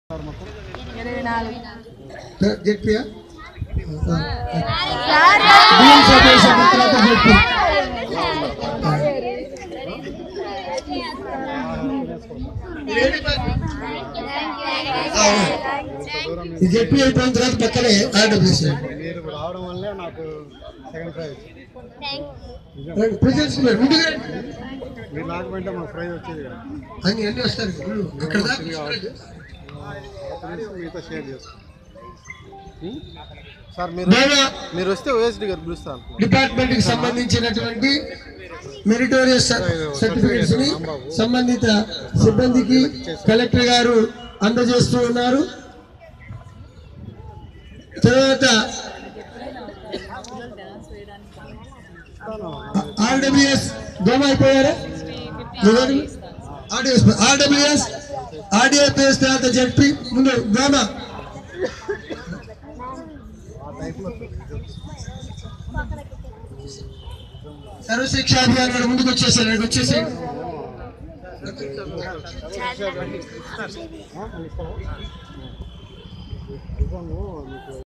ఇరవై నాలుగు జెడ్పీయా బియ్యం సభ తర్వాత జెడ్పీ ఈ జెడ్పీ అయిపోయిన తర్వాత పక్కనే ఆర్డబ్ల్యూసీ మీరు రావడం వల్లే నాకు సెకండ్ ప్రైజ్ ప్రెజెంట్స్ ముందుగా మీరు లేకపోయింటే మాకు ప్రైజ్ వచ్చేది కదా అన్ని అన్ని వస్తారు ఇప్పుడు అక్కడ దాకా అప్పుడు మీతో షేర్ చేసుకుంటాం సార్ మీరు బాగా మీరు వస్తే ఓఎస్డి గారు పిలుస్తాను డిపార్ట్మెంట్ కి సంబంధించినటువంటి మెరిటోరియస్ సర్టిఫికెట్స్ ని సంబంధిత సిబ్బందికి కలెక్టర్ గారు అందజేస్తూ ఉన్నారు తర్వాత ఆర్డబ్ల్యూఎస్ దోమ అయిపోయారా ఆర్డబ్ల్యూఎస్ ఆర్డబ్ల్యూఎస్ ఆర్డీఎఫ్ఎస్ తర్వాత జడ్పీ ముందు దోమ సర్వశిక్ష అభియాన్ వాడు ముందుకు వచ్చేసారు ఇక్కడికి వచ్చేసి మీకు